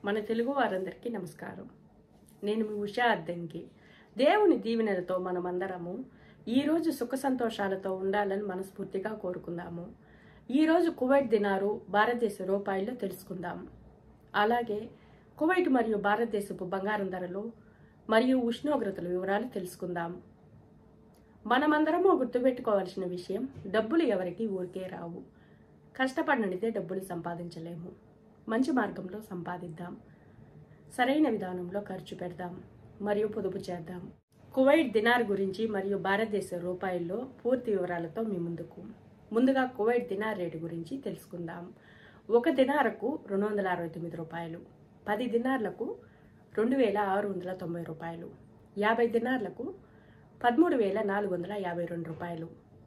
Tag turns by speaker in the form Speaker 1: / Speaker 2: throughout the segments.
Speaker 1: మన తెలుగు వారందరికీ నమస్కారం నేను మీ ఉషా అద్దంకి దేవుని దీవెనలతో మనమందరము ఈరోజు సుఖ సంతోషాలతో ఉండాలని మనస్ఫూర్తిగా కోరుకుందాము ఈరోజు కువైట్ దినారు భారతదేశ రూపాయల్లో తెలుసుకుందాం అలాగే కువైట్ మరియు భారతదేశపు బంగారం ధరలు మరియు ఉష్ణోగ్రతల వివరాలు తెలుసుకుందాం మనమందరము గుర్తుపెట్టుకోవాల్సిన విషయం డబ్బులు ఎవరికి ఊరికే రావు కష్టపడినడితే డబ్బులు సంపాదించలేము మంచి మార్గంలో సంపాదిద్దాం సరైన విధానంలో ఖర్చు పెడదాం మరియు పొదుపు చేద్దాం కువైట్ దినార్ గురించి మరియు భారతదేశ రూపాయల్లో పూర్తి వివరాలతో మీ ముందుకు ముందుగా కువైట్ దినార్ రేటు గురించి తెలుసుకుందాం ఒక దినారకు రెండు వందల అరవై తొమ్మిది రూపాయలు పది దినార్లకు రెండు వేల ఆరు వందల తొంభై రూపాయలు యాభై దినార్లకు పదమూడు వేల నాలుగు వందల యాభై రెండు రూపాయలు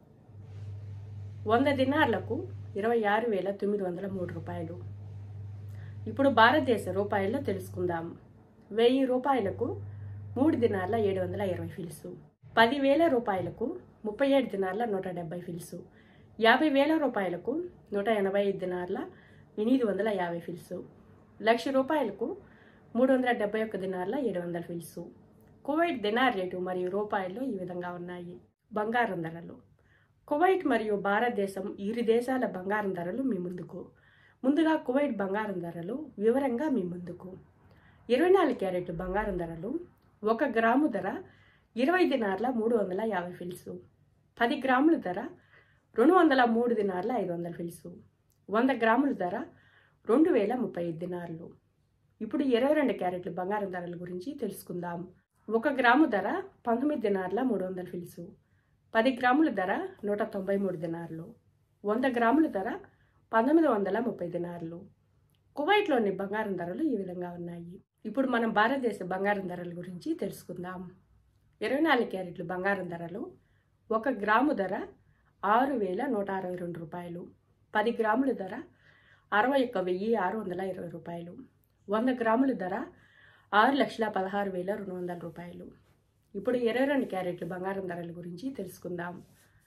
Speaker 1: వంద దినార్లకు ఇరవై ఆరు వేల తొమ్మిది వందల మూడు రూపాయలు ఇప్పుడు భారతదేశ రూపాయల్లో తెలుసుకుందాం వెయ్యి రూపాయలకు మూడు దినార్ల ఏడు వందల ఇరవై ఫిల్సు పదివేల రూపాయలకు ముప్పై ఏడు దినార్ల నూట డెబ్బై ఫిల్సు యాభై వేల రూపాయలకు నూట ఎనభై ఐదు దినార్ల ఎనిమిది వందల యాభై ఫిల్సు లక్ష రూపాయలకు మూడు వందల డెబ్బై ఒక్క దినార్ల ఏడు వందల ఫిల్సు కువైట్ దినార్ రేటు మరియు రూపాయల్లో ఈ విధంగా ఉన్నాయి బంగారం ధరలు కువైట్ మరియు భారతదేశం ఇరు దేశాల బంగారం ధరలు మీ ముందుకు ముందుగా కువైట్ బంగారం ధరలు వివరంగా మీ ముందుకు ఇరవై నాలుగు క్యారెట్ బంగారం ధరలు ఒక గ్రాము ధర ఇరవై దినార్ల మూడు వందల యాభై ఫిల్సు పది గ్రాముల ధర రెండు వందల మూడు దినార్ల ఐదు వందల ఫిల్సు వంద గ్రాముల ధర రెండు వేల ముప్పై ఐదు దినార్లు ఇప్పుడు ఇరవై రెండు క్యారెట్ల బంగారం ధరల గురించి తెలుసుకుందాం ఒక గ్రాము ధర పంతొమ్మిది దినార్ల మూడు వందల ఫిల్సు పది గ్రాముల ధర నూట తొంభై మూడు దినార్లు వంద గ్రాముల ధర పంతొమ్మిది వందల ముప్పై దినార్లు కువైట్లోని బంగారం ధరలు ఈ విధంగా ఉన్నాయి ఇప్పుడు మనం భారతదేశ బంగారం ధరల గురించి తెలుసుకుందాం ఇరవై నాలుగు క్యారెట్లు బంగారం ధరలు ఒక గ్రాము ధర ఆరు వేల నూట అరవై రెండు రూపాయలు పది గ్రాముల ధర అరవై ఒక్క వెయ్యి ఆరు వందల ఇరవై రూపాయలు వంద గ్రాముల ధర ఆరు లక్షల పదహారు వేల రెండు వందల రూపాయలు ఇప్పుడు ఇరవై రెండు క్యారెట్లు బంగారం ధరల గురించి తెలుసుకుందాం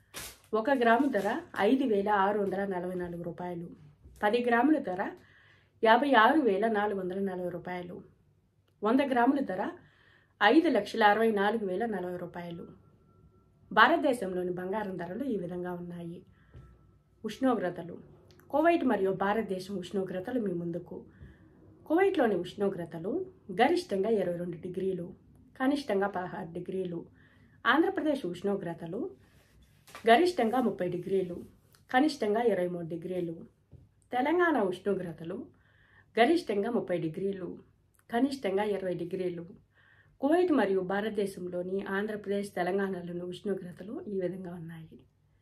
Speaker 1: ఒక గ్రాము ధర ఐదు వేల ఆరు వందల నలభై నాలుగు రూపాయలు పది గ్రాముల ధర యాభై ఆరు వేల నాలుగు వందల నలభై రూపాయలు వంద గ్రాముల ధర ఐదు లక్షల అరవై నాలుగు వేల నలభై రూపాయలు భారతదేశంలోని బంగారం ధరలు ఈ విధంగా ఉన్నాయి ఉష్ణోగ్రతలు కువైట్ మరియు భారతదేశం ఉష్ణోగ్రతలు మీ ముందుకు కువైట్లోని ఉష్ణోగ్రతలు గరిష్టంగా ఇరవై రెండు డిగ్రీలు కనిష్టంగా పదహారు డిగ్రీలు ఆంధ్రప్రదేశ్ ఉష్ణోగ్రతలు గరిష్టంగా ముప్పై డిగ్రీలు కనిష్టంగా ఇరవై మూడు డిగ్రీలు తెలంగాణ ఉష్ణోగ్రతలు గరిష్టంగా ముప్పై డిగ్రీలు కనిష్టంగా ఇరవై డిగ్రీలు కువైట్ మరియు భారతదేశంలోని ఆంధ్రప్రదేశ్ తెలంగాణలోని ఉష్ణోగ్రతలు ఈ విధంగా ఉన్నాయి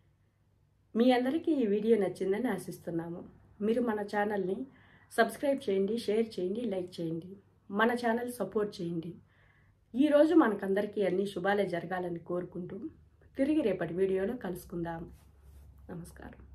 Speaker 1: మీ అందరికీ ఈ వీడియో నచ్చిందని ఆశిస్తున్నాము మీరు మన ఛానల్ని సబ్స్క్రైబ్ చేయండి షేర్ చేయండి లైక్ చేయండి మన ఛానల్ సపోర్ట్ చేయండి ఈరోజు మనకందరికీ అన్ని శుభాలే జరగాలని కోరుకుంటూ తిరిగి రేపటి వీడియోలో కలుసుకుందాం నమస్కారం